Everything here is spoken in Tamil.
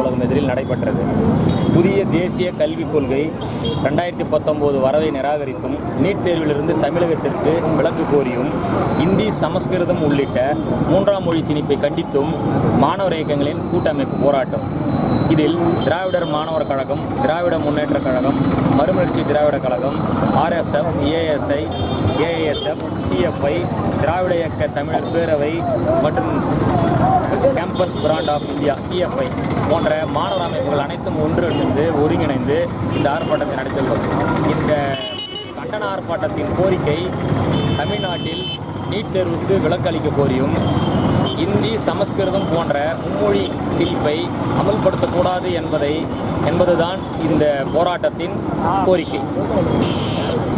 அலுவலகம் எதிரில் நடைபெற்றது புதிய தேசிய கல்விக் கொள்கை ரெண்டாயிரத்தி பத்தொம்போது வரவை நிராகரித்தும் நீட் தேர்விலிருந்து தமிழகத்திற்கு விலக்கு கோரியும் இந்தி சமஸ்கிருதம் உள்ளிட்ட மூன்றாம் மொழி திணிப்பை கண்டித்தும் மாணவர் இயக்கங்களின் கூட்டமைப்பு போராட்டம் இதில் திராவிடர் மாணவர் கழகம் திராவிட Munnetra Kazhagam Marumalarchi Dravidar Kazhagam RSF ASI ASF CFI Dravida Iyakka Tamizhar Peravai மற்றும் campus front of India CFI போன்ற மாணவர் அமைப்புகள் அனைத்தும் ஒன்றிணைந்து ஒருங்கிணைந்து இந்த ஆர்ப்பாட்டத்தை நடத்தியுள்ளோம் இந்த கண்டன ஆர்ப்பாட்டத்தின் கோரிக்கை தமிழ்நாட்டில் நீட் தேர்வுக்கு விலக்கு அளிக்க கோரியும் இந்தி சமஸ்கிருதம் போன்ற மும்மொழி திணிப்பை அமல்படுத்தக்கூடாது என்பதை என்பதுதான் இந்த போராட்டத்தின் கோரிக்கை